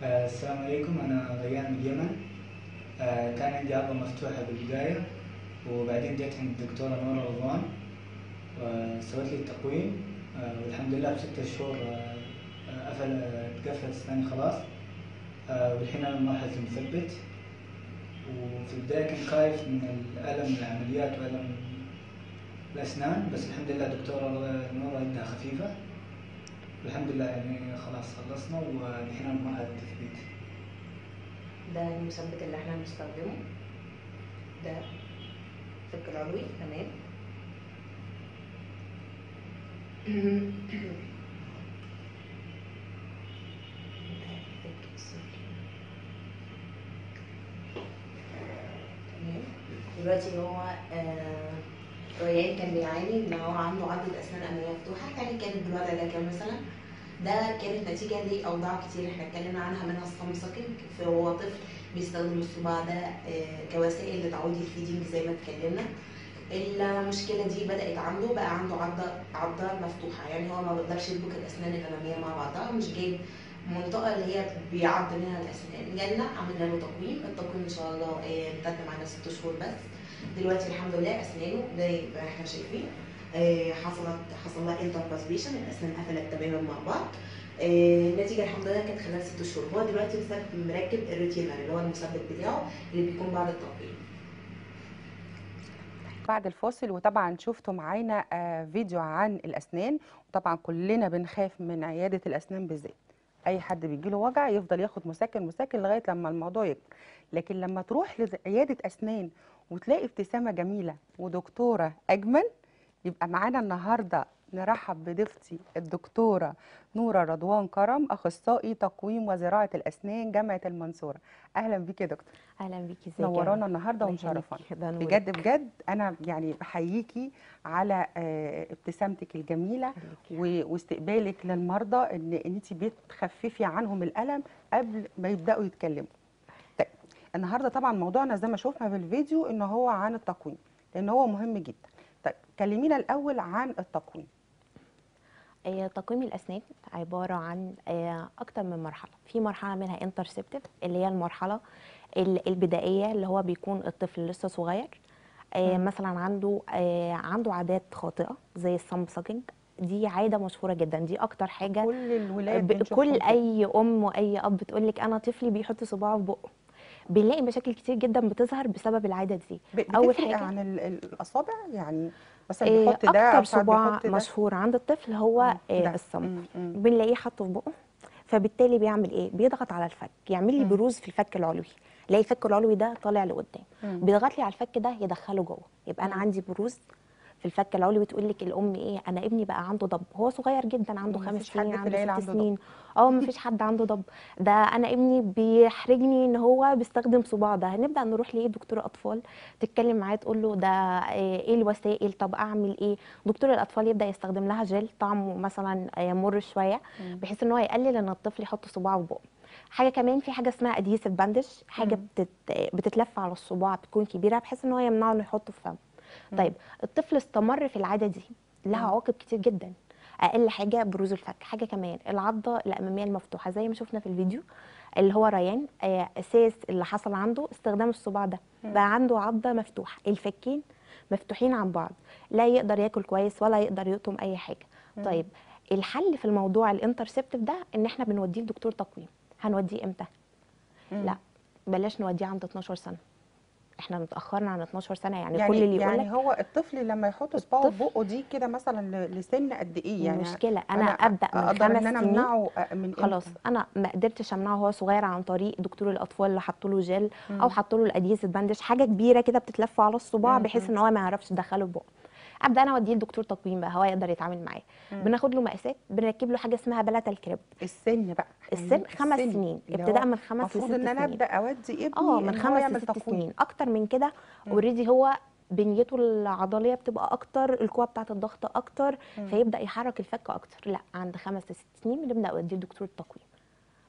آه، السلام عليكم أنا ريان من اليمن آه، كان عندي عضلة مفتوحة بالبداية وبعدين جت عند الدكتورة نورة رضوان وسوت لي التقويم آه، والحمد لله بستة شهور آه، آه، قفل آه، اتقفلت أسناني خلاص آه، والحين أنا مرحلة المثبت وفي البداية كنت خايف من الألم العمليات وألم الأسنان بس الحمد لله دكتورة نورة إنها خفيفة والحمد لله يعني خلاص خلصنا والحين أنا مرحلة التثبيت ده المثبت اللي احنا بنستخدمه ده فك العلوي تمام تمام. دلوقتي هو آه، ريان كان بيعاني ان هو عنده عضله اسنان اماميه مفتوحه يعني كانت بالوضع ده كان مثلا ده كانت نتيجه لاوضاع كتير احنا اتكلمنا عنها منها الصم ساكن فهو طفل بيستخدم الصباع ده آه، كوسائل لتعويض الفيدنج زي ما اتكلمنا المشكله دي بدات عنده بقى عنده عضه عضه مفتوحه يعني هو ما بيقدرش يربط الاسنان الاماميه مع بعضها مش جايب المنطقه اللي هي بيعض منها الاسنان جالنا عملنا له تقويم التقويم ان شاء الله آه، امتد معانا ست شهور بس دلوقتي الحمد لله اسنانه زي ما احنا شايفين آه، حصلت حصل لها انترباسبيشن الاسنان قفلت تماما مع بعض آه، النتيجه الحمد لله كانت خلال ست شهور هو دلوقتي مثبت- مركب الريتينر اللي هو المثبت بتاعه اللي بيكون بعد التقويم بعد الفاصل وطبعا شفتوا معانا آه، فيديو عن الاسنان وطبعا كلنا بنخاف من عياده الاسنان بالذات اي حد بيجيله وجع يفضل ياخد مسكن مسكن لغايه لما الموضوع يكبر لكن لما تروح لعياده اسنان وتلاقي ابتسامه جميله ودكتوره اجمل يبقى معانا النهارده نرحب بضيفتي الدكتوره نوره رضوان كرم اخصائي تقويم وزراعه الاسنان جامعه المنصوره اهلا بيك يا دكتور اهلا بيكي ازيك يا نورانا رنا؟ النهارده الله يخليكي، ومشرفانا ده نورك. بجد بجد انا يعني بحييكي على آه، ابتسامتك الجميله خليكي. و- واستقبالك للمرضى ان ان انت بتخففي عنهم الالم قبل ما يبداوا يتكلموا طيب النهارده طبعا موضوعنا زي ما شفنا في الفيديو ان هو عن التقويم لان هو مهم جدا طيب كلمينا الاول عن التقويم آه، تقويم الاسنان عباره عن آه، اكتر من مرحله في مرحله منها انترسبتيف اللي هي المرحله ال- البدائيه اللي هو بيكون الطفل لسه صغير آه، مم. مثلا عنده آه، عنده عادات خاطئه زي الصم ساكينج دي عاده مشهوره جدا دي اكتر حاجه كل الولاد ب- بنشوفهم كل كده. اي ام واي اب تقول لك انا طفلي بيحط صباعه في بقه بنلاقي مشاكل كتير جدا بتظهر بسبب العاده دي ب- أول بتفرق حاجة- عن ال- ال- الاصابع يعني مثلا آه، بيحط ده اكتر او ساعات صباع بيحط ده مشهور عند الطفل هو مم، آه، ده. الصمت مم، مم. بنلاقيه حاطه في بقه فبالتالي بيعمل ايه بيضغط على الفك يعمل لي مم. بروز في الفك العلوي الاقي الفك العلوي ده طالع لقدام مم. بيضغط لي على الفك ده يدخله جوه يبقى انا مم. عندي بروز في الفك العلوي وتقول لك الام ايه انا ابني بقى عنده ضب هو صغير جدا عنده مم، خمس مفيش حد سنين في عنده العيلة ست عنده ضب. سنين اه مفيش حد عنده ضب ده انا ابني بيحرجني ان هو بيستخدم صباعه ده هنبدا نروح لايه دكتور اطفال تتكلم معاه تقول له ده آه، ايه الوسائل طب اعمل ايه دكتور الاطفال يبدا يستخدم لها جل طعمه مثلا آه، مر شويه مم. بحيث ان هو يقلل ان الطفل يحط صباعه في بقه حاجه كمان في حاجه اسمها ادهيسيف باندج حاجه مم. بتت... بتتلف على الصباع بتكون كبيره بحيث ان هو يمنعه انه يحطه في فمه مم. طيب الطفل استمر في العاده دي لها مم. عواقب كتير جدا اقل حاجه بروز الفك حاجه كمان العضه الاماميه المفتوحه زي ما شفنا في الفيديو اللي هو ريان آه، اساس اللي حصل عنده استخدام الصباع ده مم. بقى عنده عضه مفتوحه الفكين مفتوحين عن بعض لا يقدر ياكل كويس ولا يقدر يقطم اي حاجه مم. طيب الحل في الموضوع الانترسبتيف ده ان احنا بنوديه لدكتور تقويم هنوديه امتى مم. لا بلاش نوديه عند 12 سنه احنا متاخرنا عن 12 سنه يعني, يعني كل اللي يقول يعني لك هو الطفل لما يحط صباعه في الطفل- بقه دي كده مثلا ل- لسن قد ايه يعني مشكله انا, ابدا من اقدر خمس ان انا سنين امنعه أ- من خلاص إمتى؟ انا ما قدرتش امنعه وهو صغير عن طريق دكتور الاطفال اللي حط له جل مم. او حط له الاديسيف باندج حاجه كبيره كده بتتلف على الصباع مم، بحيث مم. ان هو ما يعرفش يدخله في بقه ابدا انا اوديه لدكتور تقويم بقى هو يقدر يتعامل معاه مم. بناخد له مقاسات بنركب له حاجه اسمها بلاتال كريب السن بقى السن يعني خمس السن سنين اللي ابتداء هو من خمس لست المفروض ان انا سنين ابدا اودي ابني اه إن من هو خمس يعمل لست تقويم. سنين اكتر من كده مم. اوريدي هو بنيته العضليه بتبقى اكتر القوه بتاعه الضغط اكتر مم. فيبدا يحرك الفك اكتر لا عند خمس لست سنين بنبدا نوديه لدكتور التقويم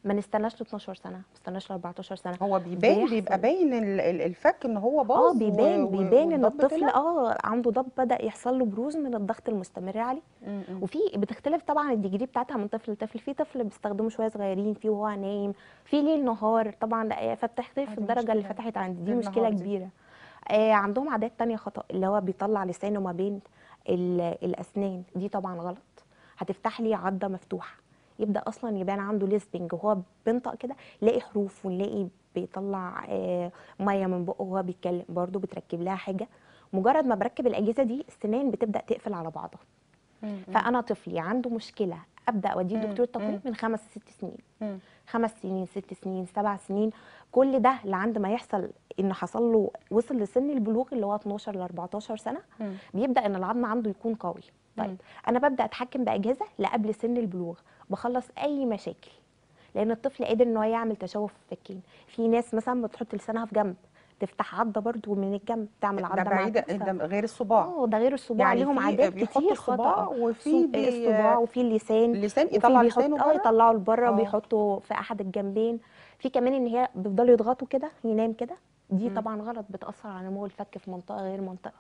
ما نستناش ل 12 سنه ما نستناش ل 14 سنه هو بيبان بيحصل. بيبقى باين ال- ال- الفك ان هو باظ اه و- بيبان و- بيبان ان والضب الطفل طلع. اه عنده ضب بدا يحصل له بروز من الضغط المستمر عليه م- م. وفي بتختلف طبعا الديجري بتاعتها من طفل لطفل في طفل بيستخدمه شويه صغيرين في وهو نايم في ليل نهار طبعا لا، فبتختلف آه، دي الدرجه اللي مشكلة. فتحت عندي دي ليل مشكله نهار دي. كبيره آه عندهم عادات تانية خطأ اللي هو بيطلع لسانه ما بين ال- الأسنان دي طبعا غلط هتفتح لي عضة مفتوحة يبدأ أصلا يبان عنده ليسبنج وهو بينطق كده نلاقي حروف ونلاقي بيطلع آه مية من بقه وهو بيتكلم برضه بتركب لها حاجة مجرد ما بركب الأجهزة دي السنان بتبدأ تقفل على بعضها م- م. فأنا طفلي عنده مشكلة أبدأ أوديه مم، دكتور تقويم مم. من خمس ست سنين م. خمس سنين ست سنين سبع سنين كل ده لعند ما يحصل ان حصل له وصل لسن البلوغ اللي هو 12 ل 14 سنه م. بيبدا ان العظم عنده يكون قوي مم. طيب انا ببدا اتحكم باجهزه لقبل سن البلوغ بخلص اي مشاكل لان الطفل قادر ان هو يعمل تشوه في الفكين في ناس مثلا بتحط لسانها في جنب تفتح عضه برضو من الجنب تعمل ده عضه مع بعيد نفسها. ده غير الصباع اه ده غير الصباع يعني ليهم في عادات بيحطوا كتير الصباع خطأ وفي صو- بي- الصباع وفي اللسان اللسان وفي يطلع بيحط- لسانه اه بره يطلعوا لبره آه. وبيحطوا في احد الجنبين في كمان ان هي بيفضلوا يضغطوا كده ينام كده دي مم. طبعا غلط بتاثر على نمو الفك في منطقه غير منطقه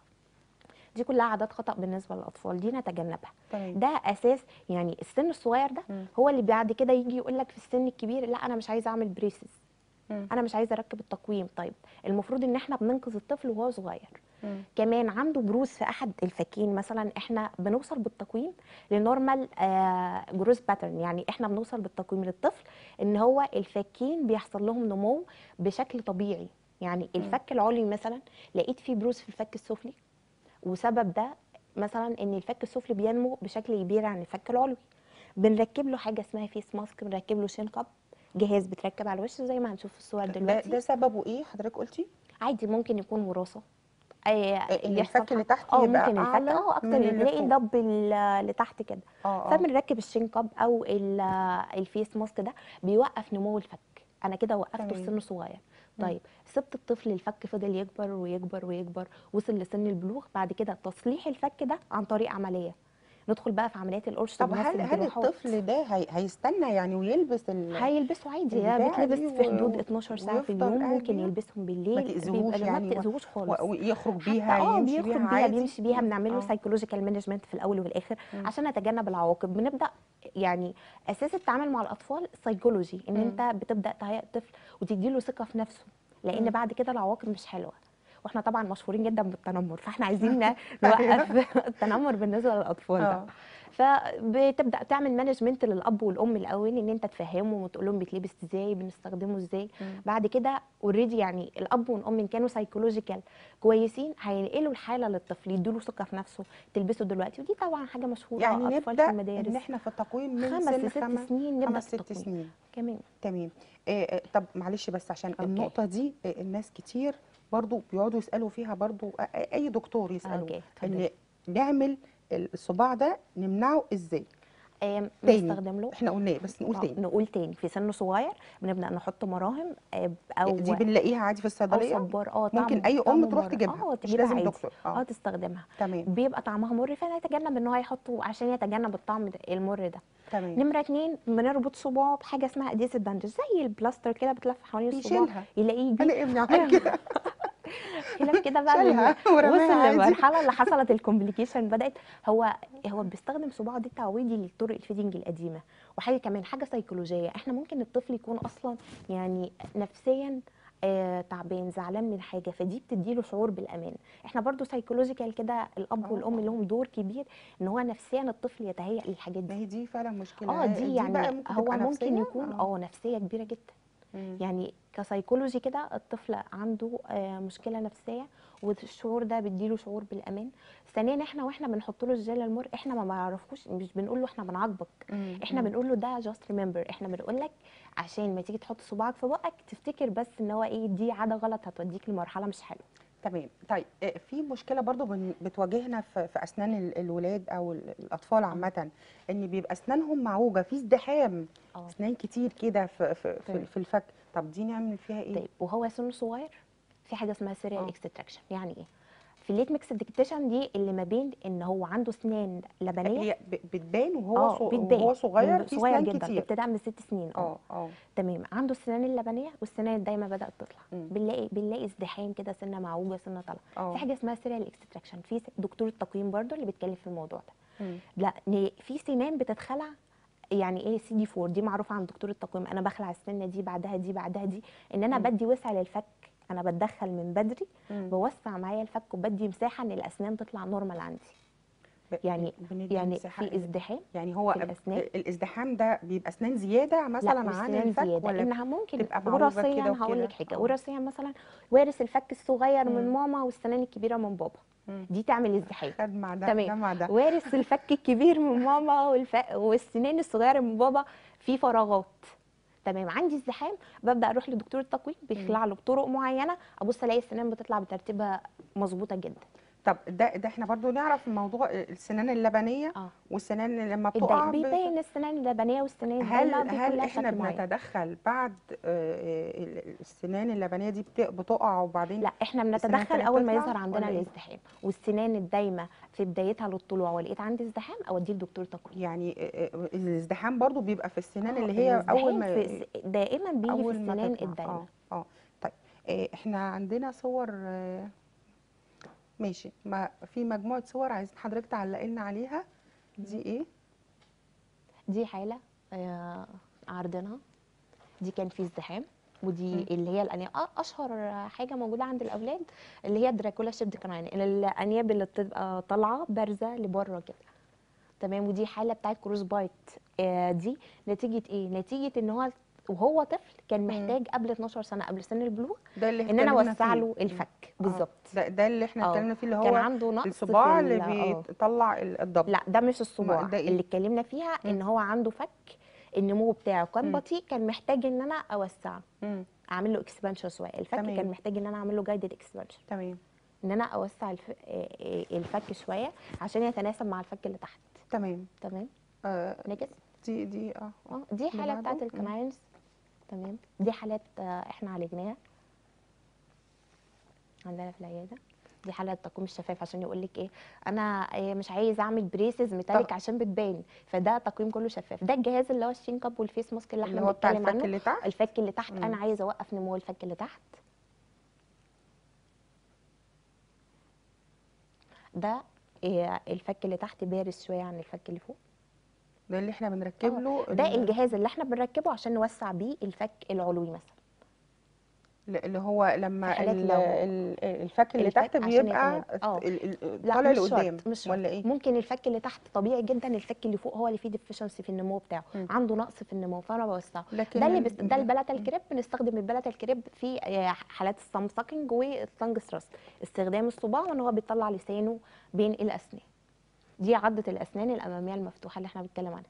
دي كلها عادات خطا بالنسبه للاطفال دي نتجنبها تمام ده اساس يعني السن الصغير ده مم. هو اللي بعد كده يجي يقول لك في السن الكبير لا انا مش عايزه اعمل بريسز مم. انا مش عايزه اركب التقويم طيب المفروض ان احنا بننقذ الطفل وهو صغير مم. كمان عنده بروز في احد الفكين مثلا احنا بنوصل بالتقويم لنورمال جروز باترن يعني احنا بنوصل بالتقويم للطفل ان هو الفكين بيحصل لهم نمو بشكل طبيعي يعني الفك العلوي مثلا لقيت فيه بروز في الفك السفلي وسبب ده مثلا ان الفك السفلي بينمو بشكل كبير عن الفك العلوي بنركب له حاجه اسمها فيس ماسك بنركب له شين كاب جهاز بيتركب على الوش زي ما هنشوف في الصور ده, دلوقتي ده سببه ايه حضرتك قلتي عادي ممكن يكون وراثه أي ان يحصل الفك اللي حاجة. تحت اه يبقى ممكن الفك أعلى اه اكتر من اللي بنلاقي فوق. الضب ال- اللي تحت كده اه اه فبنركب الشين كاب او ال- الفيس ماسك ده بيوقف نمو الفك انا كده وقفته في تمام. سن صغير مم. طيب سبت الطفل الفك فضل يكبر ويكبر ويكبر وصل لسن البلوغ بعد كده تصليح الفك ده عن طريق عمليه ندخل بقى في عمليات القرش طب بنفس هل هل الجراحات. الطفل ده هي هيستنى يعني ويلبس ال هيلبسوا عادي البتاعة ده بيتلبس دي في و- حدود 12 ساعه في ويفضل اليوم قاعد ممكن بيها؟ يلبسهم بالليل ما تأذيهوش بيبقى- يعني ما و- تاذوش خالص و- ويخرج حتى بيها اه يمشي بيخرج بيها بيها عادي بيمشي بيها بنعمل له آه. سايكولوجيكال مانجمنت في الاول والاخر مم. عشان نتجنب العواقب بنبدا يعني اساس التعامل مع الاطفال سايكولوجي ان مم. انت بتبدا تهيئ الطفل وتدي له ثقه في نفسه لان مم. بعد كده العواقب مش حلوه واحنا طبعا مشهورين جدا بالتنمر فاحنا عايزين ن- نوقف التنمر بالنسبه للاطفال ده اه فبتبدا تعمل مانجمنت للاب والام الاول ان انت تفهمهم وتقول لهم بيتلبس ازاي بنستخدمه ازاي مم. بعد كده اوريدي يعني الاب والام ان كانوا سايكولوجيكال كويسين هينقلوا الحاله للطفل يدوا له ثقه في نفسه تلبسه دلوقتي ودي طبعا حاجه مشهوره يعني اطفال في نبدا المدارس ان احنا في التقويم من خمس سن لست خمس سنين نبدا خمس في ست التقويم سنين كمان تمام آه آه، طب معلش بس عشان أوكي. النقطه دي آه، الناس كتير برضو بيقعدوا يسالوا فيها برضو آه، آه، اي دكتور يسالوا اوكي اتفضلي. ان نعمل الصباع ده نمنعه ازاي آم، تاني. بنستخدم له احنا قلناه بس نقول آه، تاني نقول تاني في سن صغير بنبدا نحط مراهم آه، او دي بنلاقيها عادي في او الصيدليه صبار اه ممكن طعمه- اي ام طعمه تروح مر. تجيبها اه مش تجيبها لازم عادي. دكتور اه اه تستخدمها تمام بيبقى طعمها مر فنتجنب ان هو يحطه عشان يتجنب الطعم ده- المر ده تمام نمره اتنين بنربط صباعه بحاجه اسمها اديسيف باندج زي البلاستر كده بتلف حوالين الصباع بيشيلها يلاقيه يجي انا ابني عمل كده خلاف كده بقى شالها لما ورماها وصل عادي. للمرحله اللي حصلت الكومبليكيشن بدات هو هو بيستخدم صباعه دي تعويضي لطرق الفيدنج القديمه وحاجه كمان حاجه سيكولوجيه احنا ممكن الطفل يكون اصلا يعني نفسيا آه تعبان زعلان من حاجه فدي بتديله شعور بالامان احنا برضو سايكولوجيكال كده الاب آه. والام لهم دور كبير ان هو نفسيا الطفل يتهيأ للحاجات ما دي هي دي فعلا مشكله اه دي بقى يعني ممكن هو تبقى ممكن نفسية. يكون اه نفسيه كبيره جدا مم. يعني كسيكولوجي كده الطفل عنده آه، مشكله نفسيه والشعور ده بيديله شعور بالامان ثانيا احنا واحنا بنحط له الجل المر احنا ما بنعرفوش مش بنقول له احنا بنعاقبك مم. احنا مم. بنقول له ده جاست ريمبر احنا بنقول لك عشان ما تيجي تحط صباعك في بقك تفتكر بس ان هو ايه دي عاده غلط هتوديك لمرحله مش حلوه تمام طيب آه، في مشكله برضو بن- بتواجهنا في في اسنان ال- الولاد او ال- الاطفال عامه ان بيبقى اسنانهم معوجه في ازدحام اه اسنان كتير كده في في في, تمام. في الفك طب دي نعمل فيها ايه طيب وهو سنه صغير في حاجه اسمها سيريال آه. اكستراكشن يعني ايه في الليت ميكس ديكتيشن دي اللي ما بين ان هو عنده اسنان لبنيه هي ب- بتبان وهو اه صغ- بتبان وهو صغير من في صغير سنان جدا كتير ابتداء من ست سنين اه اه اه تمام عنده السنان اللبنيه والسنان الدايمه بدات تطلع مم. بنلاقي بنلاقي ازدحام كده سنه معوجه سنه طالعه اه في حاجه اسمها سيريال اكستراكشن في س- دكتور التقويم برضو اللي بيتكلم في الموضوع ده مم. لا ن- في سنان بتتخلع يعني ايه سي دي 4 دي معروفه عند دكتور التقويم انا بخلع السنه دي بعدها دي بعدها دي ان انا مم. بدي وسع للفك انا بتدخل من بدري مم. بوسع معايا الفك وبدي مساحه ان الاسنان تطلع نورمال عندي ب- يعني بندي يعني مساحة في ازدحام يعني هو في الأسنان. الازدحام ده بيبقى اسنان زياده مثلا لا مش عن سنان الفك زياده ولا انها ممكن تبقى معوجة وراثيا كده هقول لك وكده؟ حاجه آه. وراثيا مثلا وارث الفك الصغير من مم. ماما والسنان الكبيره من بابا مم. دي تعمل ازدحام خد مع ده تمام. ده مع ده وارث الفك الكبير من ماما والف... والسنان الصغيره من بابا في فراغات تمام عندي ازدحام ببدا اروح لدكتور التقويم بيخلع له بطرق معينه ابص الاقي السنان بتطلع بترتيبها مظبوطه جدا طب ده ده احنا برضو نعرف الموضوع السنان اللبنيه اه والسنان اللي لما الداي- بتقع ب- بيبين السنان اللبنيه والسنان هل الدايمه هل بكلها احنا شكل معين. بنتدخل بعد آه، آه، ال- السنان اللبنيه دي بت- بتقع وبعدين لا احنا السنان بنتدخل التانية اول ما بتطلع يظهر عندنا ولا إيه؟ الازدحام والسنان الدايمه في بدايتها للطلوع ولقيت عندي ازدحام اوديه لدكتور تقويم يعني آه، آه، الازدحام برضو بيبقى في السنان آه، اللي هي اول الازدحام ما في س- دائما بيجي في اول ما السنان تطلع. الدايمه اه اه طيب آه، احنا عندنا صور آه، ماشي ما في مجموعه صور عايزين حضرتك تعلقي لنا عليها دي ايه دي حاله آه، عرضنا دي كان في ازدحام ودي مم. اللي هي الانياب آه، اشهر حاجه موجوده عند الاولاد اللي هي دراكولا شيبد كراين الانياب اللي بتبقى طالعه بارزه لبره كده تمام ودي حاله بتاعت كروس بايت آه، دي نتيجه ايه نتيجه ان هو وهو طفل كان مم. محتاج قبل 12 سنه قبل سن البلوغ ده اللي ان انا اتكلمنا اوسع فيه. له الفك آه، بالظبط ده ده اللي احنا آه، اتكلمنا فيه اللي كان هو عنده نقص الصباع في اللي ال- آه. بيطلع ال- الضبط لا ده مش الصباع ده إيه؟ اللي اتكلمنا فيها ان مم. هو عنده فك النمو بتاعه كان مم. بطيء كان محتاج ان انا اوسعه مم. اعمل له اكسبانشن شويه الفك تمام. كان محتاج ان انا اعمل له جايدد اكسبانشن تمام ان انا اوسع الف... آه، آه، الفك شويه عشان يتناسب مع الفك اللي تحت تمام تمام آه نجس دي دي اه اه دي اللي حاله بتاعت بعده؟ مم. الكناينز تمام دي حالات آه، احنا عالجناها عندنا في العياده دي حاله تقويم الشفاف عشان يقول لك ايه انا آه، مش عايز اعمل بريسز ميتاليك طب. عشان بتبان فده تقويم كله شفاف ده الجهاز اللي هو الشين كاب والفيس ماسك اللي اللي احنا هو بتاع بنتكلم الفك عنه اللي تحت الفك اللي تحت مم. انا عايزه اوقف نمو الفك اللي تحت ده آه، الفك اللي تحت بارز شويه عن الفك اللي فوق ده اللي احنا بنركب آه، له ده ال- الجهاز اللي احنا بنركبه عشان نوسع بيه الفك العلوي مثلا اللي هو لما في حالات ال- لو- ال- الفك اللي الفك تحت عشان بيبقى يتناسب. آه. ال- ال- لا طالع مش لقدام شرط مش شرط ولا ايه؟ ممكن الفك اللي تحت طبيعي جدا الفك اللي فوق هو اللي فيه ديفيشنسي في النمو بتاعه مم. عنده نقص في النمو فانا بوسعه لكن ده اللي ال- بس ده البلاتا الكريب بنستخدم البلاتا الكريب في آه، حالات السام ساكينج والتانج ثراست استخدام الصباع وان هو بيطلع لسانه بين الاسنان دي عضة الأسنان الأمامية المفتوحة اللي احنا بنتكلم عنها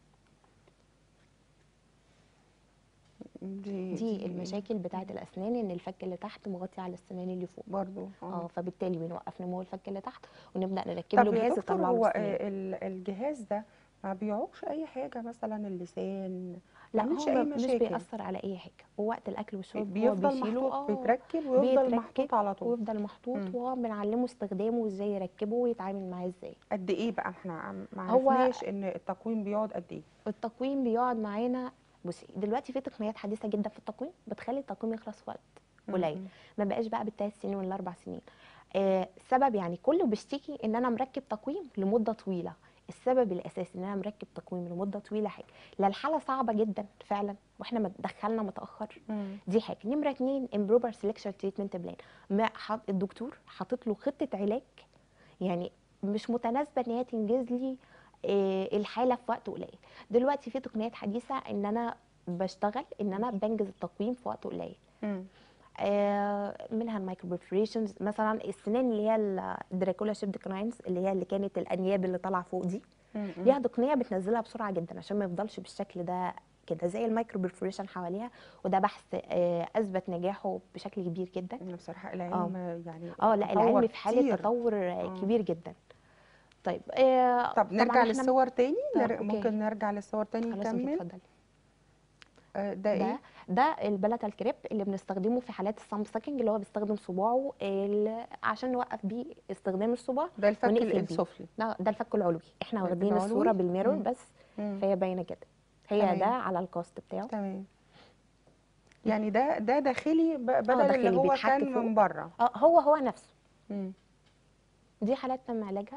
دي دي المشاكل بتاعة الأسنان إن الفك اللي تحت مغطي على السنان اللي فوق برضو اه فبالتالي بنوقف نمو الفك اللي تحت ونبدأ نركب له طب يا جهاز دكتور يطلع هو له السنان ال- الجهاز ده ما بيعوقش اي حاجه مثلا اللسان لا بيعملش هو أي مش مشاكل. بيأثر على أي حاجة ووقت الأكل والشرب هو بيفضل بيشيله محطوط اه بيتركب ويفضل بيتركب محطوط على طول ويفضل محطوط مم. وبنعلمه استخدامه وازاي يركبه ويتعامل معاه ازاي قد ايه بقى احنا ما هو- عرفناش ان التقويم بيقعد قد ايه التقويم بيقعد معانا بصي دلوقتي في تقنيات حديثه جدا في التقويم بتخلي التقويم يخلص في وقت قليل مم. ما بقاش بقى بالثلاث سنين ولا الاربع سنين آه السبب يعني كله بيشتكي ان انا مركب تقويم لمده طويله السبب الاساسي ان انا مركب تقويم لمده طويله حاجه لا الحاله صعبه جدا فعلا واحنا مت- دخلنا متاخر مم. دي حاجه نمره اتنين امبروبر سelection تريتمنت بلان ما حط الدكتور حاطط له خطه علاج يعني مش متناسبه ان هي تنجز لي آه، الحاله في وقت قليل دلوقتي في تقنيات حديثه ان انا بشتغل ان انا بنجز التقويم في وقت قليل مم. آه، منها المايكرو برفوريشنز مثلا السنان اللي هي الدراكولا شيبد كراينز اللي هي اللي كانت الانياب اللي طالعه فوق دي مم. ليها تقنيه بتنزلها بسرعه جدا عشان ما يفضلش بالشكل ده كده زي المايكرو برفوريشن حواليها وده بحث آه، اثبت نجاحه بشكل كبير جدا أنا بصراحه العلم يعني اه لا تطور العلم في حاله كتير. تطور آه، آه. كبير جدا طيب آه طب طبعاً نرجع إحنا- للصور تاني طب نر... أوكي. ممكن نرجع للصور تاني خلاص اوكي نكمل اتفضلي آه، ده ده ايه ده البلاتال كريب اللي بنستخدمه في حالات السام ساكنج اللي هو بيستخدم صباعه ال- عشان نوقف بيه استخدام الصباع ده الفك ونقفل بيه. السفلي ده ده الفك العلوي احنا الفك واخدين العلوي؟ الصوره بالميرور مم. بس مم. فهي باينه كده هي تمام. ده على الكاست بتاعه تمام يعني ده ده داخلي ب- بدل داخلي اللي هو بيتحك كان فوق. من بره اه هو هو نفسه مم. دي حالات تم علاجها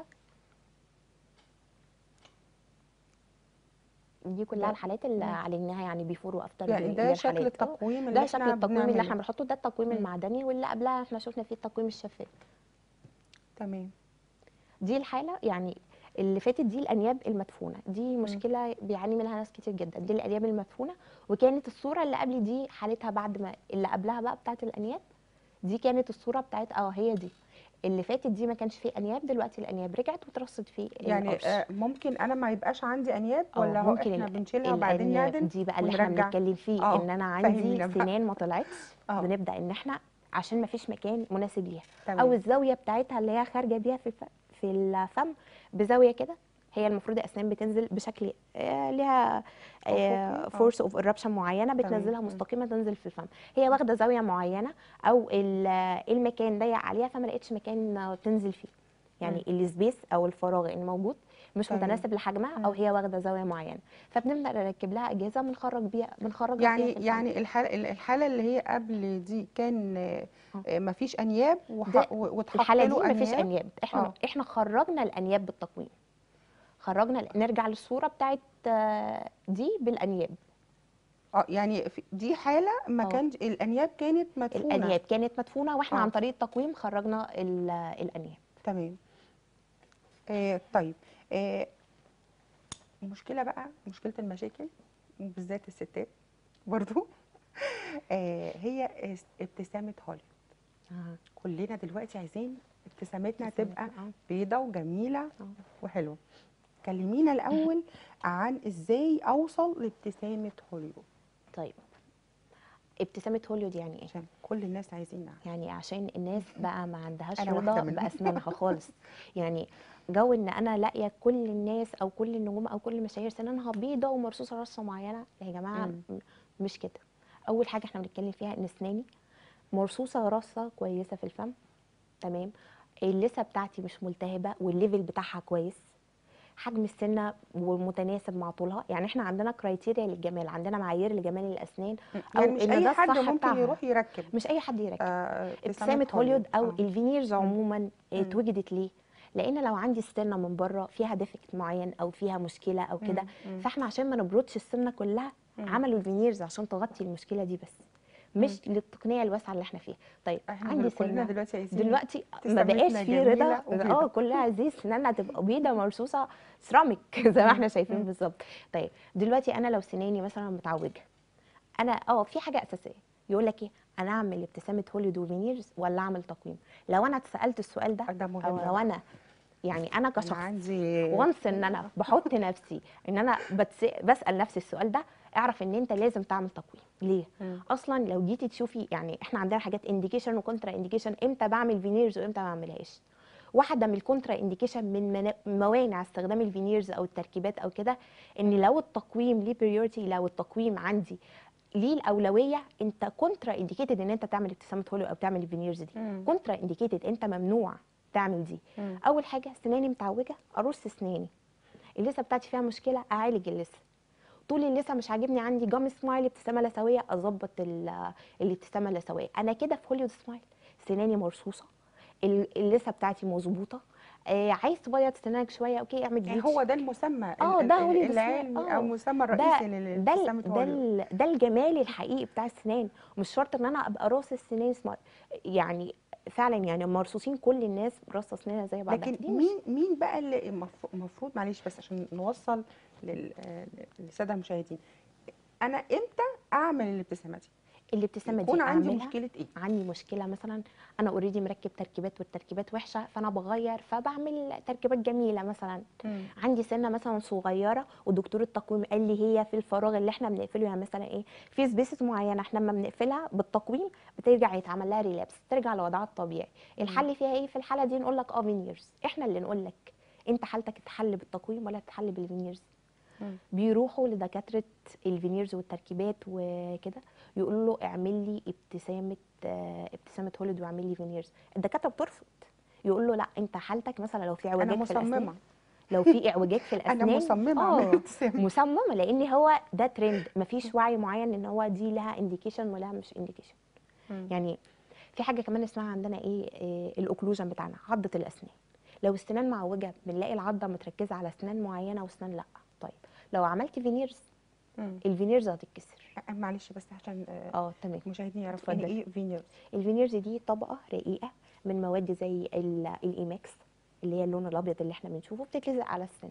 دي كلها ده- الحالات اللي مم. عالجناها يعني بيفور وافتر يعني ده شكل التقويم اللي ده شكل احنا التقويم اللي احنا بنعمله. بنحطه ده التقويم مم. المعدني واللي قبلها احنا شفنا فيه التقويم الشفاف تمام دي الحاله يعني اللي فاتت دي الانياب المدفونه دي مشكله بيعاني منها ناس كتير جدا دي الانياب المدفونه وكانت الصوره اللي قبل دي حالتها بعد ما اللي قبلها بقى بتاعت الانياب دي كانت الصوره بتاعت اه هي دي اللي فاتت دي ما كانش فيه انياب دلوقتي الانياب رجعت وترصد فيه يعني القرص. آه، ممكن انا ما يبقاش عندي انياب آه، ولا هو ممكن احنا ال- بنشيلها وبعدين الأنياب نعدل دي بقى اللي احنا ونرجع؟ بنتكلم فيه آه، ان انا فهمينا عندي بقى. سنان ما طلعتش آه. بنبدا ان احنا عشان ما فيش مكان مناسب ليها تمام. او الزاويه بتاعتها اللي هي خارجه بيها في الف... في الفم بزاويه كده هي المفروض الاسنان بتنزل بشكل آه، ليها أفقي، آه. فورس اوف ايربشن معينه بتنزلها مم. مستقيمه تنزل في الفم هي واخده زاويه معينه او ال- المكان ضيق عليها فما لقيتش مكان آه، تنزل فيه يعني السبيس او الفراغ الموجود مش تمام. متناسب لحجمها او مم. هي واخده زاويه معينه فبنبدا نركب لها اجهزه بنخرج بيها بنخرج يعني يعني الحاله الحاله اللي هي قبل دي كان ما فيش انياب وح- ده- و- واتحط الحاله دي له مفيش انياب انياب احنا آه. احنا خرجنا الانياب بالتقويم خرجنا ال- نرجع للصوره بتاعت آه، دي بالانياب اه يعني في- دي حاله ما آه. كانش الانياب كانت مدفونه الانياب كانت مدفونه واحنا آه. عن طريق التقويم خرجنا ال- الانياب تمام آه طيب آه المشكله بقى مشكله المشاكل بالذات الستات برضو آه هي اس- ابتسامه هوليوود كلنا دلوقتي عايزين ابتسامتنا تبقى آه. بيضة وجميلة آه. وحلوة كلمينا الأول عن إزاي أوصل لابتسامة هوليوود طيب ابتسامه هوليود يعني ايه عشان كل الناس عايزين نعرف يعني عشان الناس بقى ما عندهاش أنا رضا واحدة منهم. باسنانها خالص يعني جو ان انا لاقيه كل الناس او كل النجوم او كل المشاهير سنانها بيضه ومرصوصه رصه معينه يا جماعه مم. م- مش كده اول حاجه احنا بنتكلم فيها ان اسناني مرصوصه رصه كويسه في الفم تمام اللثه بتاعتي مش ملتهبه والليفل بتاعها كويس حجم السنه ومتناسب مع طولها يعني احنا عندنا كرايتيريا للجمال عندنا معايير لجمال الاسنان او يعني مش إن أي ده حد الصح ممكن بتاعها. يروح يركب مش اي حد يركب آه ابتسامه هوليود او آه. الفينيرز عموما مم. اتوجدت ليه لان لو عندي السنه من بره فيها ديفكت معين او فيها مشكله او كده مم. مم. فاحنا عشان ما نبردش السنه كلها مم. عملوا الفينيرز عشان تغطي المشكله دي بس مش للتقنيه الواسعه اللي احنا فيها طيب احنا عندي كلنا سنه دلوقتي عايزين دلوقتي ما ابتسامتنا بقاش فيه جميلة رضا وبيضة. اه كلها عايزين سناننا تبقى بيضه مرصوصه سيراميك زي ما احنا شايفين مم. بالظبط طيب دلوقتي انا لو سناني مثلا متعوجه انا اه في حاجه اساسيه يقول لك ايه انا اعمل ابتسامه هوليود وفينيرز ولا اعمل تقويم لو انا اتسالت السؤال ده ده مهم او لو انا يعني انا أنا كشخص عندي وانس ان انا بحط نفسي ان انا بتس... بسال نفسي السؤال ده اعرف ان انت لازم تعمل تقويم ليه مم. اصلا لو جيتي تشوفي يعني احنا عندنا حاجات انديكيشن وكونترا انديكيشن امتى بعمل فينيرز وامتى ما بعملهاش واحده من الكونترا انديكيشن من منا- موانع استخدام الفينيرز او التركيبات او كده ان لو التقويم ليه بريورتي لو التقويم عندي ليه الاولويه انت كونترا انديكيتد ان انت تعمل ابتسامه هولو او تعمل الفينيرز دي مم. كونترا انديكيتد انت ممنوع تعمل دي مم. اول حاجه سناني متعوجه ارص اسناني اللثه بتاعتي فيها مشكله اعالج اللثه طول اللثه مش عاجبني عندي جام سمايل ابتسامه لثويه اظبط ال- الابتسامه اللثويه انا كده في هوليود سمايل سناني مرصوصه ال- اللثه بتاعتي مظبوطه آه عايز تبيض سنانك شويه اوكي اعمل يعني بليتش هو ده المسمى ال- اه ال- ده ال- هوليود العلمي سمايل. او آه. المسمى ده الرئيسي ده لابتسامة ال- ده, هوليوود ال- ده الجمال الحقيقي بتاع السنان مش شرط ان انا ابقى راس السنان سمايل يعني فعلا يعني مرصوصين كل الناس راسه اسنانها زي بعضها لكن دي مش- مين مين بقى اللي المف- المفروض معلش بس عشان نوصل لل- آه، للساده المشاهدين انا امتى اعمل الابتسامه دي الابتسامه دي يكون عندي أعملها مشكله ايه عندي مشكله مثلا انا اوريدي مركب تركيبات والتركيبات وحشه فانا بغير فبعمل تركيبات جميله مثلا عندي سنه مثلا صغيره ودكتور التقويم قال لي هي في الفراغ اللي احنا بنقفله يعني مثلا ايه في سبيسز معينه احنا لما بنقفلها بالتقويم بترجع يتعمل لها ريلابس ترجع لوضعها الطبيعي الحل فيها ايه في الحاله دي نقول لك اه فينيرز احنا اللي نقول لك انت حالتك تتحل بالتقويم ولا تتحل بالفينيرز مم. بيروحوا لدكاتره الفينيرز والتركيبات وكده يقولوا له اعمل لي ابتسامه آه، ابتسامه هوليد واعمل لي فينيرز الدكاتره بترفض يقول له لا انت حالتك مثلا لو في انا اعوجاج في الاسنان مصممه لو في اعوجاج في الاسنان انا مصممه آه، اعمل ابتسامه مصممه لان هو ده ترند مفيش وعي معين ان هو دي لها انديكيشن ولها مش انديكيشن مم. يعني في حاجه كمان اسمها عندنا ايه, إيه الاوكلوجن بتاعنا عضه الاسنان لو السنان معوجه بنلاقي العضه متركزه على اسنان معينه واسنان لا طيب لو عملت فينيرز مم. الفينيرز هتتكسر آه، معلش بس عشان آه، اه تمام المشاهدين يعرفوا يعني اتفضل. ايه فينيرز الفينيرز دي طبقه رقيقه من مواد زي ال- الايماكس اللي هي اللون الابيض اللي احنا بنشوفه بتتلزق على السن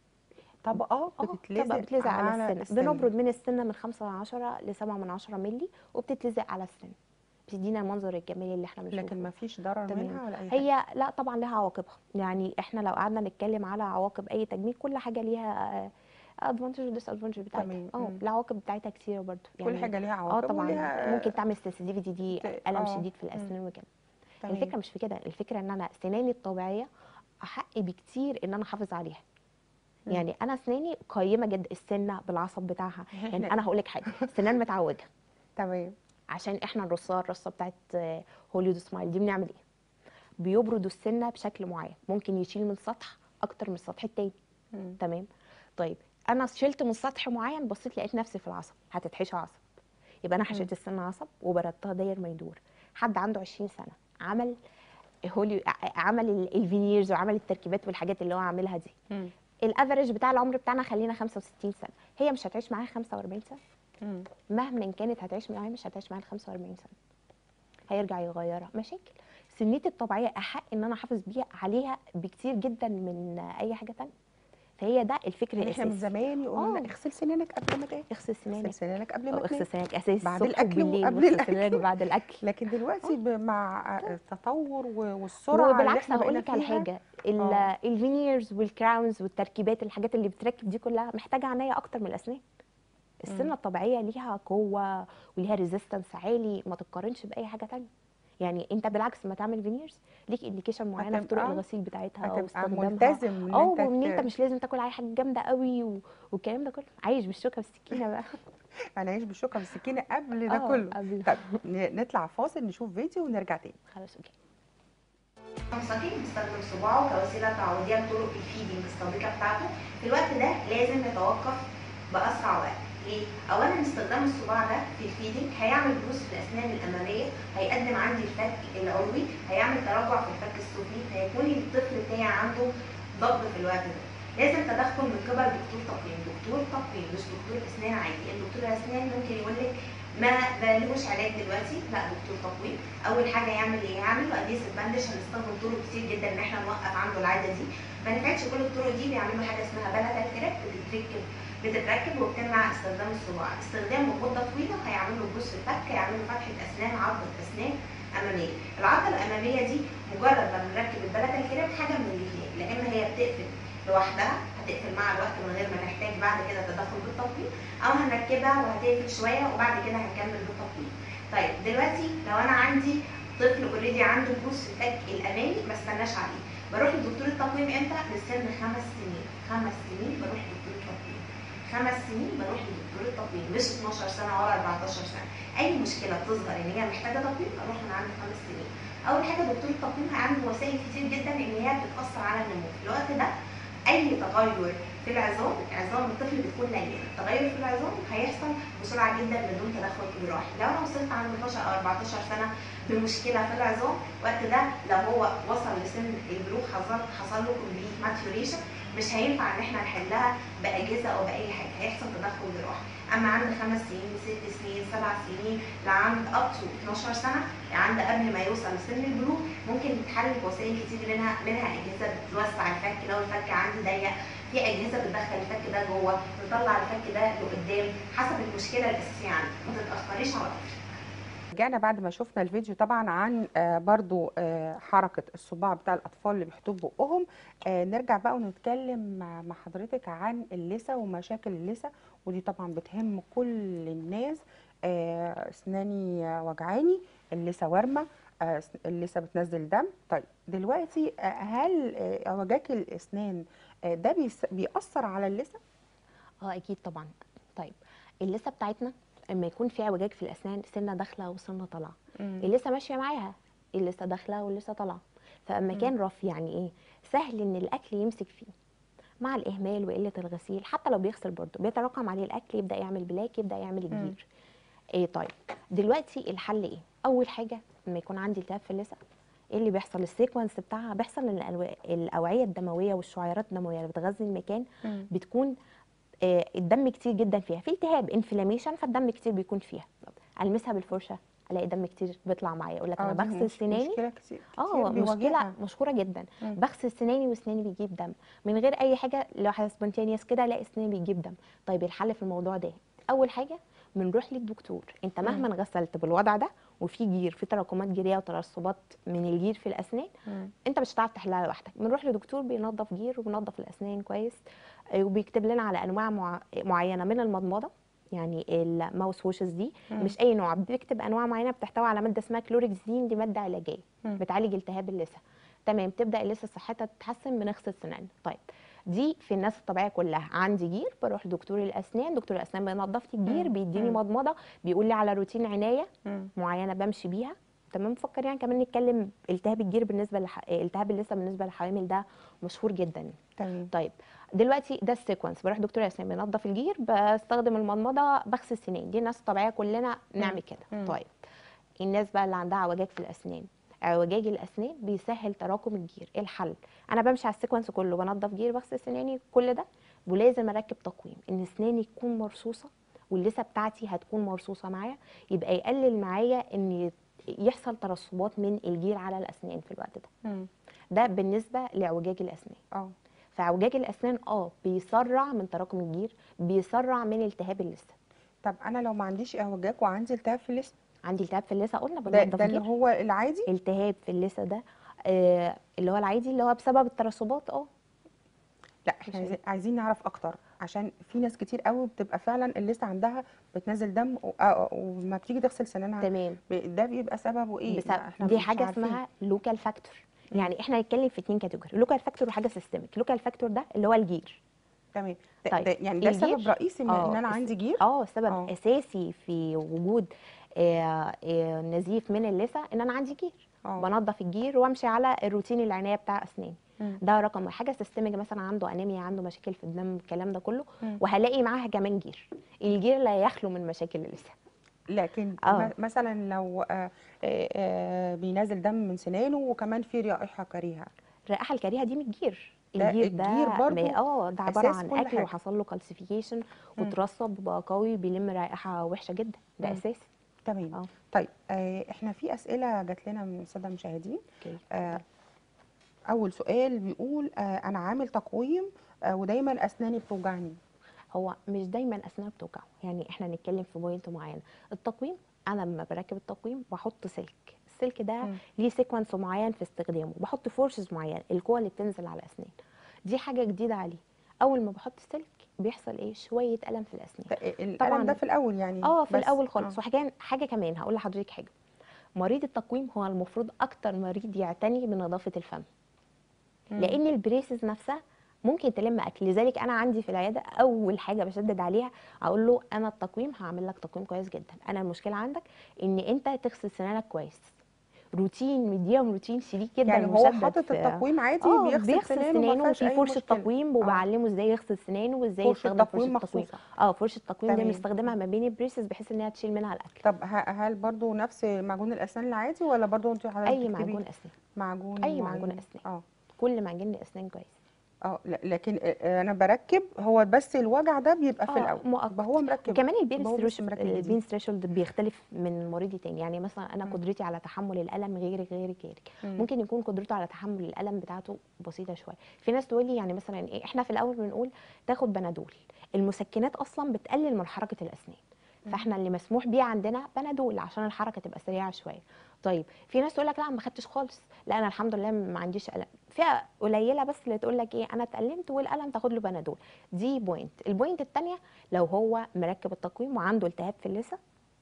طبقه اه طبقه بتتلزق بتتلزق على السن السن. بنبرد من السن من 5 من 10 ل 7 من 10 مللي وبتتلزق على السن بتدينا المنظر الجمالي اللي احنا بنشوفه لكن ما فيش ضرر تمام. منها ولا اي حاجه هي لا طبعا لها عواقبها يعني احنا لو قعدنا نتكلم على عواقب اي تجميل كل حاجه ليها ادفانتج وديس ادفانتج بتاعتها تمام. اه مم. العواقب بتاعتها كتيره برضو كل حاجه ليها اه عواقب طبعا وليها- ممكن تعمل سنسيتيفيتي دي ت- الم آه. شديد في مم. الاسنان وكده تمام. الفكره مش في كده الفكره ان انا سناني الطبيعيه احق بكتير ان انا احافظ عليها مم. يعني انا اسناني قيمه جدا السنه بالعصب بتاعها يعني إحنا- انا هقول لك حاجه سنان متعوجه تمام عشان احنا نرصها الرصه بتاعت آه، هوليود سمايل دي بنعمل ايه بيبردوا السنه بشكل معين ممكن يشيل من سطح اكتر من السطح التاني مم. تمام طيب انا شلت من سطح معين بصيت لقيت نفسي في العصب هتتحشي عصب يبقى انا حشيت السنه عصب وبردتها داير ما يدور حد عنده 20 سنه عمل هولي ع- عمل ال- الفينيرز وعمل التركيبات والحاجات اللي هو عاملها دي مم. الافرج بتاع العمر بتاعنا خلينا 65 سنه هي مش هتعيش معايا 45 سنه مم. مهما كانت هتعيش معايا مش هتعيش معايا ال 45 سنه هيرجع يغيرها مشاكل سنتي الطبيعيه احق ان انا احافظ بيها عليها بكتير جدا من اي حاجه تانية فهي ده الفكر يعني احنا من الاساسي زمان يقولوا لنا آه. اغسل سنانك قبل ما تاكل اغسل اغسل سنانك سنانك قبل أو ما اغسل تنام سنانك اساسي بعد الصبح الأكل وبالليل وقبل واغسل الأكل. سنانك بعد الاكل لكن دلوقتي ب- مع التطور و- والسرعه اللي وبالعكس احنا انا هقول بقينا لك على فيها حاجه ال- آه. الفينيرز والكراونز والتركيبات الحاجات اللي بتركب دي كلها محتاجه عنايه اكتر من الاسنان السنه الطبيعيه ليها قوه وليها ريزيستنس عالي ما تتقارنش باي حاجه تانية يعني انت بالعكس لما تعمل فينيرز ليك انديكيشن معينه في طرق هتبقى- الغسيل بتاعتها او هتبقى استخدامها ملتزم ان اه انت وان ت- انت مش لازم تاكل اي حاجه جامده قوي و... والكلام ده كله عايش بالشوكه والسكينه بقى انا عايش بالشوكه والسكينه قبل ده آه، كله قبل. طب ن- نطلع فاصل نشوف فيديو ونرجع تاني خلاص اوكي مساكين بيستخدم صباعه كوسيله تعويضيه لطرق الفيدنج السابقه بتاعته في الوقت ده لازم يتوقف باسرع وقت ليه؟ اولا استخدام الصباع ده في الفيدنج هيعمل بروز في الاسنان الاماميه هيقدم عندي الفك العلوي هيعمل تراجع في الفك السفلي هيكون الطفل بتاعي عنده ضب في الوقت ده لازم تدخل من قبل دكتور تقويم دكتور تقويم مش دكتور اسنان عادي الدكتور الاسنان ممكن يقول لك ما ملوش علاج دلوقتي لا دكتور تقويم اول حاجه يعمل ايه يعمل له اديس البندش هنستخدم طرق كتير جدا ان احنا نوقف عنده العاده دي ما نفعتش كل الطرق دي بيعملوا حاجه اسمها بلده كريب بتتركب بتتركب وبتمنع استخدام الصباع استخدامه لمده طويله هيعمل له بروس في الفك هيعمل له فتحه اسنان عضله اسنان اماميه العضله الاماميه دي مجرد ما بنركب البلده الكريب حاجه من الاثنين لا اما هي بتقفل لوحدها هتقفل مع الوقت من غير ما نحتاج بعد كده تدخل بالتقويم او هنركبها وهتقفل شويه وبعد كده هنكمل بالتقويم طيب دلوقتي لو انا عندي طفل اوريدي عنده بروس في الفك الامامي ما استناش عليه بروح لدكتور التقويم امتى لسن خمس سنين خمس سنين بروح لدكتور التقويم خمس سنين بروح لدكتور التقويم مش 12 سنه ولا 14 سنه اي مشكله تظهر ان هي محتاجه تقويم اروح من عند خمس سنين اول حاجه دكتور التقويم عنده وسائل كتير جدا ان هي بتاثر على النمو في الوقت ده اي تغير في العظام عظام الطفل بتكون لينه التغير في العظام هيحصل بسرعه جدا بدون تدخل جراحي لو انا وصلت عند 12 او 14 سنه بمشكله في العظام وقت ده لو هو وصل لسن البلوغ حصل حصل له كومبليت ماتيوريشن مش هينفع ان احنا نحلها باجهزه او باي حاجه هيحصل تدخل جراحي اما عند خمس سنين ست سنين سبع سنين لعند اب تو 12 سنه عند قبل ما يوصل لسن البلوغ ممكن تتحل بوسائل كتير منها منها اجهزه بتوسع الفك لو الفك عندي ضيق في اجهزه بتدخل الفك ده جوه تطلع الفك ده لقدام حسب المشكله الاساسيه عندي ما تتاخريش على طول رجعنا بعد ما شفنا الفيديو طبعا عن آه، برضو آه، حركة الصباع بتاع الأطفال اللي بيحطوه بقهم آه، نرجع بقى ونتكلم مع مع حضرتك عن اللثة ومشاكل اللثة ودي طبعا بتهم كل الناس آه، أسناني آه، وجعاني اللثة وارمة آه، اللثة بتنزل دم طيب دلوقتي آه، هل آه، اعوجاج الأسنان آه، ده بيس- بيأثر على اللثة؟ اه اكيد طبعا طيب اللثه بتاعتنا اما يكون في اعوجاج في الاسنان سنه داخله وسنه طالعه مم. اللثه ماشيه معاها اللثه داخله واللثه طالعه فاما كان رف يعني ايه سهل ان الاكل يمسك فيه مع الاهمال وقله الغسيل حتى لو بيغسل برضه بيتراكم عليه الاكل يبدا يعمل بلاك يبدا يعمل مم. الجير ايه طيب دلوقتي الحل ايه اول حاجه لما يكون عندي التهاب في اللثه ايه اللي بيحصل السيكونس بتاعها بيحصل ان الألو- الاوعيه الدمويه والشعيرات الدمويه اللي بتغذي المكان مم. بتكون آه، الدم كتير جدا فيها في التهاب انفلاميشن فالدم كتير بيكون فيها المسها بالفرشه الاقي دم كتير بيطلع معايا اقول لك آه، انا دي بغسل مش- سناني مشكله كتير اه كتير مشكله بيواجهها. مشهوره جدا مم. بغسل سناني وسناني بيجيب دم من غير اي حاجه لو حاجه سبونتينيوس كده الاقي سناني بيجيب دم طيب الحل في الموضوع ده اول حاجه بنروح للدكتور انت مهما غسلت بالوضع ده وفي جير في تراكمات جيريه وترسبات من الجير في الاسنان مم. انت مش هتعرف تحلها لوحدك بنروح لدكتور بينظف جير وبينظف الاسنان كويس آه، وبيكتب لنا على انواع مع... معينه من المضمضه يعني الماوس ووشز دي مم. مش اي نوع بيكتب انواع معينه بتحتوي على ماده اسمها كلوركسين دي ماده علاجيه مم. بتعالج التهاب اللثه تمام تبدا اللثه صحتها تتحسن بنغسل سنان طيب دي في الناس الطبيعيه كلها عندي جير بروح لدكتور الاسنان دكتور الاسنان بينظف لي الجير مم. بيديني مم. مضمضه بيقول لي على روتين عنايه مم. معينه بمشي بيها تمام فكر يعني كمان نتكلم التهاب الجير بالنسبه لح... التهاب اللثه بالنسبه للحوامل ده مشهور جدا تمام طيب دلوقتي ده السيكونس بروح دكتور اسنان بينظف الجير بستخدم المضمضه بغسل سنين دي الناس الطبيعيه كلنا نعمل كده مم. طيب الناس بقى اللي عندها عوجاج في الاسنان اعوجاج الاسنان بيسهل تراكم الجير ايه الحل انا بمشي على السيكونس كله بنظف جير بغسل سناني كل ده ولازم اركب تقويم ان اسناني تكون مرصوصه واللثه بتاعتي هتكون مرصوصه معايا يبقى يقلل معايا ان يحصل ترسبات من الجير على الاسنان في الوقت ده مم. ده بالنسبه لاعوجاج الاسنان اه فاعوجاج الاسنان اه بيسرع من تراكم الجير بيسرع من التهاب اللثه طب انا لو ما عنديش اعوجاج وعندي التهاب في اللثه عندي التهاب في اللثه قلنا ده, بننضف ده اللي جير هو العادي التهاب في اللثه ده آه اللي هو العادي اللي هو بسبب الترسبات اه لا احنا مش عايزين- عايزين نعرف اكتر عشان في ناس كتير قوي بتبقى فعلا اللثه عندها بتنزل دم و- آه، وما بتيجي تغسل سنانها تمام ب- ده بيبقى سببه ايه بسبب لا، احنا دي مش حاجه عارفين. اسمها لوكال فاكتور يعني احنا هنتكلم في اتنين كاتيجوري لوكال فاكتور وحاجه سيستميك لوكال فاكتور ده اللي هو الجير تمام ده طيب، ده يعني ده الجير؟ سبب رئيسي من آه، ان انا الس- عندي جير اه سبب آه. اساسي في وجود آه، آه، نزيف من اللثه ان انا عندي جير اه بنظف الجير وامشي على الروتين العنايه بتاع اسناني مم. ده رقم واحد حاجه سيستميك مثلا عنده انيميا عنده مشاكل في الدم الكلام ده كله مم. وهلاقي معاها كمان جير الجير لا يخلو من مشاكل اللثه لكن آه. م- مثلا لو آه، آه، آه، بينزل دم من سنانه وكمان في رائحه كريهه الرائحه الكريهه دي من الجير ده الجير ده الجير برضو ما- اه ده عباره أساس عن كل اكل حاجة. وحصل له كالسيفيكيشن مم. وترسب وبقى قوي بيلم رائحه وحشه جدا ده مم. اساسي تمام اه طيب آه، احنا في اسئله جات لنا من الساده المشاهدين اوكي آه، اول سؤال بيقول آه، انا عامل تقويم آه، ودايما اسناني بتوجعني هو مش دايما اسنان بتوجعه يعني احنا نتكلم في بوينت معينه التقويم انا لما بركب التقويم بحط سلك السلك ده مم. ليه سيكونس معين في استخدامه بحط فورسز معين القوه اللي بتنزل على الاسنان دي حاجه جديده عليه اول ما بحط السلك بيحصل ايه شويه الم في الاسنان ط- الالم طبعاً. ده في الاول يعني اه في بس. الاول خالص آه. وحاجه حاجه كمان هقول لحضرتك حاجه مريض التقويم هو المفروض اكتر مريض يعتني بنظافه الفم مم. لان البريسز نفسها ممكن تلم اكل لذلك انا عندي في العياده اول حاجه بشدد عليها اقول له انا التقويم هعمل لك تقويم كويس جدا انا المشكله عندك ان انت تغسل سنانك كويس روتين مديهم روتين شديد جدا يعني هو ومشدد حاطط في- التقويم عادي اه بيغسل, بيغسل سنانه سنانه ما فيهاش وفي اي فرشه مشكله تقويم وبعلمه ازاي يغسل سنانه وازاي فرشه يستخدم فرشه تقويم التقويم مخصوصه اه فرشه التقويم دي تمام. بنستخدمها ما بين البريسز بحيث ان هي تشيل منها الاكل طب ه- هل برضو نفس معجون الاسنان العادي ولا برضو انت حضرتك اي بتكتبي معجون اسنان معجون أي معجون معين؟ أسنان. اه كل معجون اسنان كويس اه لا- لكن آه، انا بركب هو بس الوجع ده بيبقى في آه، الاول مؤقت. يبقى هو مركب وكمان يبقى البين هو بس ثريش مركب جديد. البين ثريشولد بيختلف من مريض تاني يعني مثلا انا مم. قدرتي على تحمل الالم غير غير غيرك مم. ممكن يكون قدرته على تحمل الالم بتاعته بسيطه شويه في ناس تقول لي يعني مثلا ايه احنا في الاول بنقول تاخد بنادول المسكنات اصلا بتقلل من حركه الاسنان مم. فاحنا اللي مسموح بيه عندنا بنادول عشان الحركه تبقى سريعه شويه طيب في ناس تقول لك لا ما خدتش خالص لا انا الحمد لله ما عنديش الم فئه قليله بس اللي تقول لك ايه انا اتالمت والالم تاخد له بنادول دي بوينت البوينت الثانيه لو هو مركب التقويم وعنده التهاب في اللثه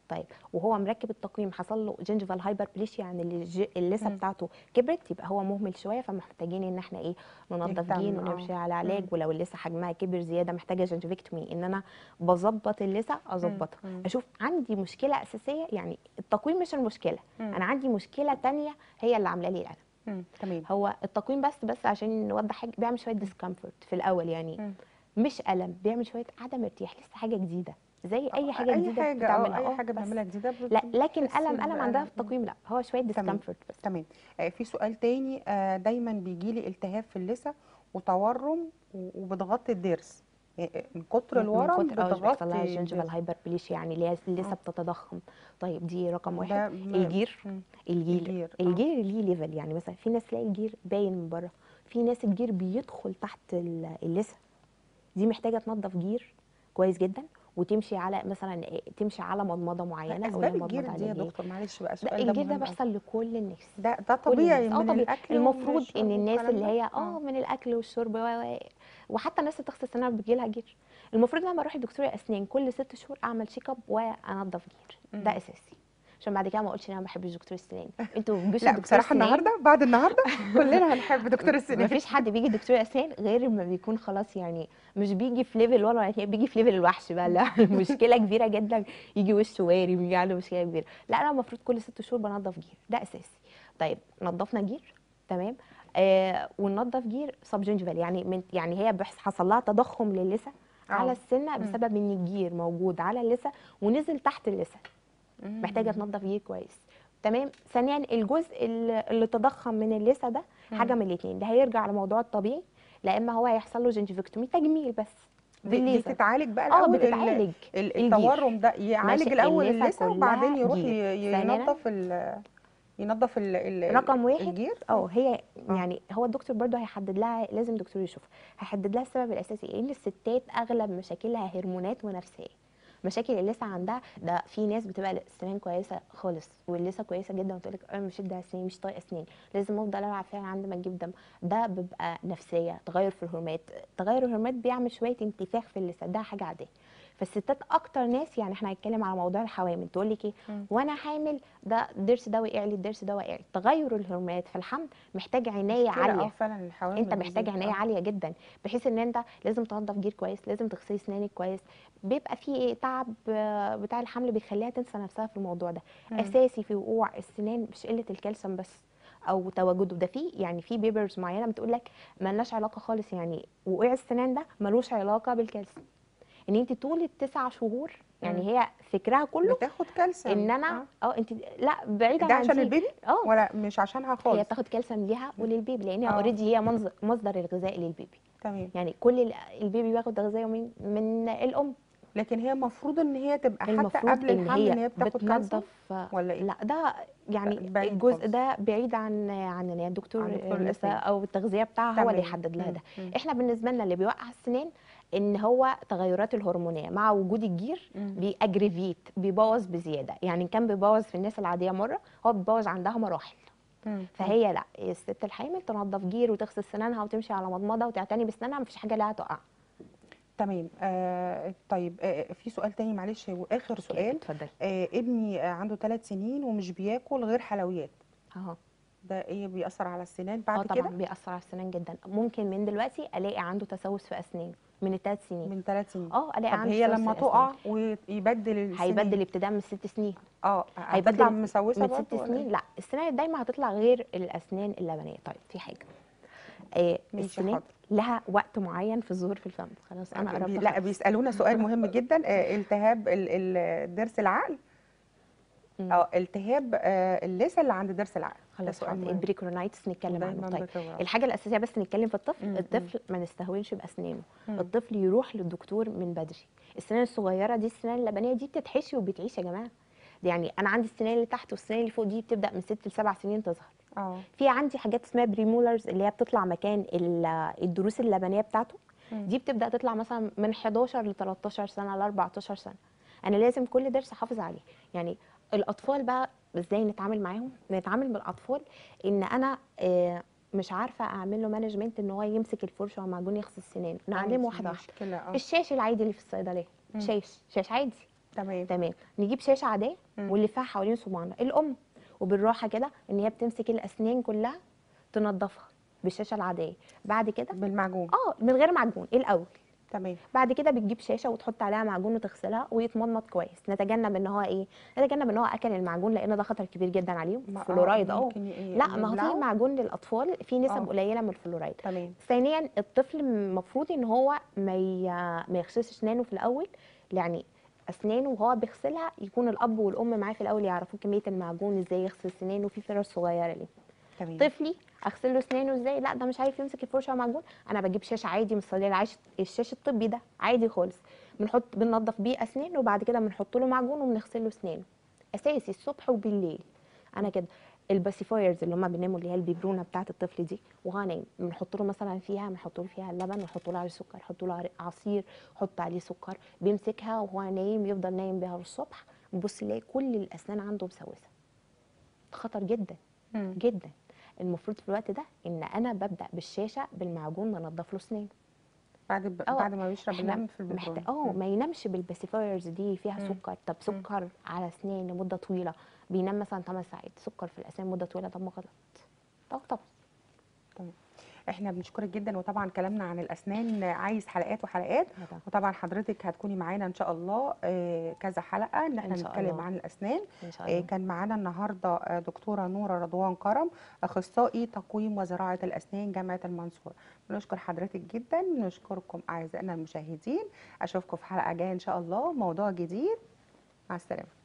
طيب وهو مركب التقويم حصل له جنجفال هايبربليشيا يعني اللي الج- اللثه مم. بتاعته كبرت يبقى هو مهمل شويه فمحتاجين ان احنا ايه ننظف يهتم، جين آه. ونمشي على علاج مم. ولو اللثه حجمها كبر زياده محتاجه جنجفكتومي ان انا بظبط اللثه اظبطها مم. اشوف عندي مشكله اساسيه يعني التقويم مش المشكله مم. انا عندي مشكله تانية هي اللي عامله لي الالم مم. تمام هو التقويم بس بس عشان نوضح حاجه بيعمل شويه ديسكمفورت في الاول يعني مم. مش الم بيعمل شويه عدم ارتياح لسه حاجه جديده زي اي حاجه اي جديده حاجه بتعملها اه آه، اي حاجه بس. بنعملها جديده بت- لا لكن بتحس الم الم عندها في بألم. التقويم لا هو شويه تمام. ديسكمفورت بس تمام آه، في سؤال تاني آه، دايما بيجي لي التهاب في اللثه وتورم و- وبتغطي الضرس يعني من كتر الورم من كتر اه بيحصل لها بتغطي جنجفال الضرس. هايبربليشيا يعني اللي هي لسه آه. بتتضخم طيب دي رقم واحد ده م- الجير مم. الجير الجير، آه. الجير ليه ليفل يعني مثلا في ناس تلاقي الجير باين من بره في ناس الجير بيدخل تحت ال- اللثه دي محتاجه تنظف جير كويس جدا وتمشي على مثلا إيه، تمشي على مضمضه معينه اسباب هي الجير مضمضة دي يا علاجية. دكتور معلش بقى لا السؤال الجير ده مهم أوي. بيحصل لكل الناس ده ده كل طبيعي الناس. آه من طبيعي. الاكل المفروض والشرب ان الناس والكلام اللي ده. هي اه من الاكل والشرب و... و... وحتى الناس اللي بتغسل سنانها بيجي لها جير المفروض لما اروح لدكتور الاسنان كل ست شهور اعمل تشيك اب وانضف جير ده مم. اساسي عشان بعد كده ما اقولش ان انا ما بحبش دكتور السنان انتوا بتجوش لا لدكتور بصراحه السنان النهارده بعد النهارده كلنا هنحب دكتور ما السنان فيش حد بيجي دكتور اسنان غير ما بيكون خلاص يعني مش بيجي في ليفل ولا يعني بيجي في ليفل الوحش بقى لا المشكله كبيره جدا يجي وشه وارم يجي عنده مشكله كبيره لا انا المفروض كل ست شهور بنضف جير ده اساسي طيب نضفنا جير تمام آه وننضف جير سب جينجفال يعني من يعني هي بيحص- حصل لها تضخم للثه على آه. السنه بسبب ان الجير موجود على اللثه ونزل تحت اللثه مم. محتاجه تنضف جير كويس تمام ثانيا الجزء اللي اللي تضخم من اللثه ده حاجه من الاثنين ده هيرجع لموضوع الطبيعي لا اما هو هيحصل له جنجفكتومي تجميل بس دي, دي بالليزر تتعالج بقى اه الاول ال- بتتعالج ال- الجير. التورم ده يعالج ماشي، الاول اللثة اللثه كلها وبعدين يروح جير. ي- ثانياً، ينظف ال ينظف ال ال رقم واحد الجير اه هي آه. يعني هو الدكتور برضه هيحدد لها لازم دكتور يشوف هيحدد لها السبب الاساسي ايه ان الستات اغلب مشاكلها هرمونات ونفسيه مشاكل اللثه عندها ده في ناس بتبقى السنان كويسه خالص واللثه كويسه جدا وتقول لك انا مش ده اسناني مش طايقه اسناني لازم افضل العب فيها عند ما تجيب دم ده بيبقى نفسيه تغير في الهرمونات تغير الهرمونات بيعمل شويه انتفاخ في اللثه ده حاجه عاديه فالستات اكتر ناس يعني احنا هنتكلم على موضوع الحوامل تقول لك ايه مم. وانا حامل ده الضرس ده وقع لي الضرس ده وقع لي تغير الهرمونات في الحمل محتاج عنايه مشكلة، اه عاليه فعلا الحوامل انت محتاج بالذات، عنايه آه. عاليه جدا بحيث ان انت لازم تنظف جير كويس لازم تغسلي اسنانك كويس بيبقى في ايه تعب آه، بتاع الحمل بيخليها تنسى نفسها في الموضوع ده مم. اساسي في وقوع السنان مش قله الكالسيوم بس او تواجده ده في يعني في بيبرز معينه بتقول لك ملناش علاقه خالص يعني وقوع السنان ده ملوش علاقه بالكالسيوم ان انت طول التسع شهور يعني مم. هي فكرها كله بتاخد كالسيوم ان انا آه. اه انت لا بعيدا ده عن عشان دي، البيبي اه ولا مش عشانها هي خالص بتاخد كالسيوم ليها وللبيبي لان هي آه. اوريدي هي منظ- مصدر الغذاء للبيبي تمام يعني كل ال- البيبي بياخد غذائه من من الام لكن هي المفروض ان هي تبقى حتى المفروض قبل ان الحمل ان هي هي بتاخد كالسيوم بتنظف ولا ايه لا ده يعني لا، بعيد الجزء خالص. ده بعيد عن عن ان هي الدكتور عن دكتور لسه الأسنان. او التغذيه بتاعها هو اللي تمام. يحدد لها مم. ده مم. احنا بالنسبه لنا اللي بيوقع السنان ان هو تغيرات الهرمونيه مع وجود الجير مم. بيأجريفيت بيبوظ بزياده يعني كان بيبوظ في الناس العاديه مره هو بيبوظ عندها مراحل مم. فهي لا الست الحامل تنظف جير وتغسل سنانها وتمشي على مضمضه وتعتني بسنانها مفيش حاجه لها تقع تمام آه طيب آه في سؤال تاني معلش واخر سؤال اتفضلي آه ابني آه عنده ثلاث سنين ومش بياكل غير حلويات اهو ده ايه بيأثر على السنان اه بعد طبعا كده بيأثر على السنان جدا ممكن من دلوقتي الاقي عنده تسوس في اسنان من الثلاث سنين من ثلاث سنين اه الاقي طب عنده هي تسوس لما في تقع الأسنان. ويبدل السنين هيبدل ابتداء من الست سنين اه هيبدل هتطلع مسوسه من برضه ست ولا سنين إيه؟ لا السنان دايما هتطلع غير الاسنان اللبنيه طيب في حاجه آه ماشي، السنان حاضر. لها وقت معين في الظهور في الفم خلاص انا بي- قربت لا أخلص. بيسالونا سؤال مهم جدا آه التهاب ال- ال- ضرس العقل مم. اه التهاب آه اللثه اللي عند ضرس العقل ده خلاص سؤال حاضر. مهم. البريكورونايتس نتكلم دايما عنه طيب بتغرق. الحاجه الاساسيه بس نتكلم في الطفل مم، الطفل ما نستهونش باسنانه مم. الطفل يروح للدكتور من بدري السنان الصغيره دي السنان اللبنيه دي بتتحشي وبتعيش يا جماعه دي يعني انا عندي السنان اللي تحت والسنان اللي فوق دي بتبدا من ست لسبع سنين تظهر اه في عندي حاجات اسمها بريمولرز اللي هي بتطلع مكان ال- الضروس اللبنيه بتاعته مم. دي بتبدا تطلع مثلا من 11 ل 13 سنه ل 14 سنه انا لازم كل ضرس احافظ عليه يعني الاطفال بقى ازاي نتعامل معاهم نتعامل بالاطفال ان انا آه، مش عارفه اعمل له مانجمنت ان هو يمسك الفرشه والمعجون يغسل السنان آه، نعلمه دي واحده واحده مشكلة اه الشاش العادي اللي في الصيدليه مم. شاش شاش عادي تمام تمام نجيب شاشه عاديه مم. ونلفها حوالين صباعنا الام وبالراحه كده ان هي بتمسك الاسنان كلها تنضفها بالشاشه العاديه بعد كده بالمعجون اه من غير معجون الاول تمام بعد كده بتجيب شاشه وتحط عليها معجون وتغسلها ويتمضمض كويس نتجنب ان هو ايه نتجنب ان هو اكل المعجون لان ده خطر كبير جدا عليهم ما- آه، فلورايد اه ممكن ي- لا ما هو يبلعوا. في معجون للاطفال فيه نسب آه. قليله من الفلورايد تمام ثانيا الطفل المفروض ان هو ما ي... ما يغسلش اسنانه في الاول يعني اسنانه وهو بيغسلها يكون الاب والام معاه في الاول يعرفوا كميه المعجون ازاي يغسل سنانه في فرش صغيره ليه تمام طفلي اغسل له اسنانه ازاي لا ده مش عارف يمسك الفرشه ومعجون انا بجيب شاشه عادي من الصيدليه العيش الشاشه الطبي ده عادي خالص بنحط بننضف بيه اسنانه وبعد كده بنحط له معجون وبنغسل له اسنانه اساسي الصبح وبالليل انا كده الباسيفايرز اللي هم بيناموا اللي هي البيبرونه بتاعه الطفل دي وهو نايم بنحط له مثلا فيها بنحط له فيها اللبن ونحط له عليه سكر نحط له عر- عصير نحط عليه سكر بيمسكها وهو نايم يفضل نايم بيها للصبح نبص نلاقي كل الاسنان عنده مسوسه خطر جدا مم. جدا المفروض في الوقت ده ان انا ببدا بالشاشه بالمعجون بنضف له اسنانه بعد ب... آه، بعد ما بيشرب احنا ينام في البيت محتاج اه ما ينامش بالباسيفايرز دي فيها مم. سكر طب سكر على اسنان لمده طويله بينام مثلا 8 ساعات سكر في الاسنان مده طويله طب ما غلط اه طبعا احنا بنشكرك جدا وطبعا كلامنا عن الاسنان عايز حلقات وحلقات طبعا. وطبعا حضرتك هتكوني معانا ان شاء الله آه، كذا حلقه ان احنا إن شاء نتكلم الله. عن الاسنان ان شاء آه، الله كان معانا النهارده آه، دكتوره نوره رضوان كرم اخصائي تقويم وزراعه الاسنان جامعه المنصوره بنشكر حضرتك جدا نشكركم اعزائنا المشاهدين اشوفكم في حلقه جايه ان شاء الله موضوع جديد مع السلامه